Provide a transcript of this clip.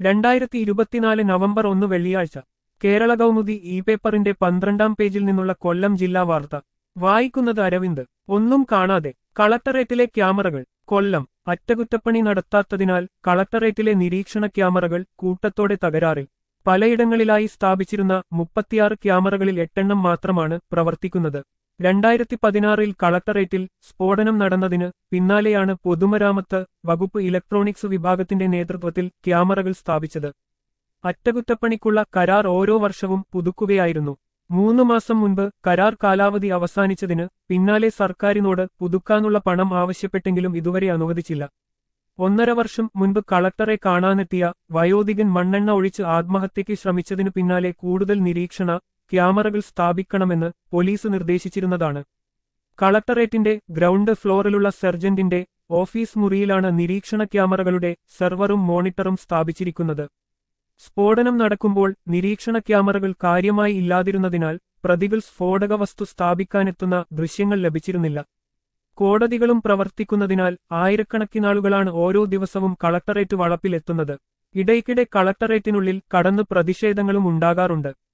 രണ്ടായിരത്തി ഇരുപത്തിനാല് നവംബർ ഒന്ന് വെള്ളിയാഴ്ച കേരള കൗമുദി ഇ പേപ്പറിന്റെ പന്ത്രണ്ടാം പേജിൽ നിന്നുള്ള കൊല്ലം ജില്ലാ വാർത്ത വായിക്കുന്നത് അരവിന്ദ് ഒന്നും കാണാതെ കളക്ടറേറ്റിലെ ക്യാമറകൾ കൊല്ലം അറ്റകുറ്റപ്പണി നടത്താത്തതിനാൽ കളക്ടറേറ്റിലെ നിരീക്ഷണ ക്യാമറകൾ കൂട്ടത്തോടെ തകരാറിൽ പലയിടങ്ങളിലായി സ്ഥാപിച്ചിരുന്ന മുപ്പത്തിയാറ് ക്യാമറകളിൽ എട്ടെണ്ണം മാത്രമാണ് പ്രവർത്തിക്കുന്നത് രണ്ടായിരത്തി പതിനാറിൽ കളക്ടറേറ്റിൽ സ്ഫോടനം നടന്നതിന് പിന്നാലെയാണ് പൊതുമരാമത്ത് വകുപ്പ് ഇലക്ട്രോണിക്സ് വിഭാഗത്തിന്റെ നേതൃത്വത്തിൽ ക്യാമറകൾ സ്ഥാപിച്ചത് അറ്റകുറ്റപ്പണിക്കുള്ള കരാർ ഓരോ വർഷവും പുതുക്കുകയായിരുന്നു മൂന്ന് മാസം മുൻപ് കരാർ കാലാവധി അവസാനിച്ചതിന് പിന്നാലെ സർക്കാരിനോട് പുതുക്കാനുള്ള പണം ആവശ്യപ്പെട്ടെങ്കിലും ഇതുവരെ അനുവദിച്ചില്ല ഒന്നര വർഷം മുൻപ് കളക്ടറെ കാണാനെത്തിയ വയോധികൻ മണ്ണെണ്ണ ഒഴിച്ച് ആത്മഹത്യയ്ക്ക് ശ്രമിച്ചതിനു പിന്നാലെ കൂടുതൽ നിരീക്ഷണ ക്യാമറകൾ സ്ഥാപിക്കണമെന്ന് പോലീസ് നിർദ്ദേശിച്ചിരുന്നതാണ് കളക്ടറേറ്റിന്റെ ഗ്രൗണ്ട് ഫ്ലോറിലുള്ള സർജന്റിന്റെ ഓഫീസ് മുറിയിലാണ് നിരീക്ഷണ ക്യാമറകളുടെ സെർവറും മോണിറ്ററും സ്ഥാപിച്ചിരിക്കുന്നത് സ്ഫോടനം നടക്കുമ്പോൾ നിരീക്ഷണ ക്യാമറകൾ കാര്യമായി ഇല്ലാതിരുന്നതിനാൽ പ്രതികൾ സ്ഫോടക വസ്തു സ്ഥാപിക്കാനെത്തുന്ന ദൃശ്യങ്ങൾ ലഭിച്ചിരുന്നില്ല കോടതികളും പ്രവർത്തിക്കുന്നതിനാൽ ആയിരക്കണക്കിനാളുകളാണ് ഓരോ ദിവസവും കളക്ടറേറ്റ് വളപ്പിലെത്തുന്നത് ഇടയ്ക്കിടെ കളക്ടറേറ്റിനുള്ളിൽ കടന്ന് പ്രതിഷേധങ്ങളും ഉണ്ടാകാറുണ്ട്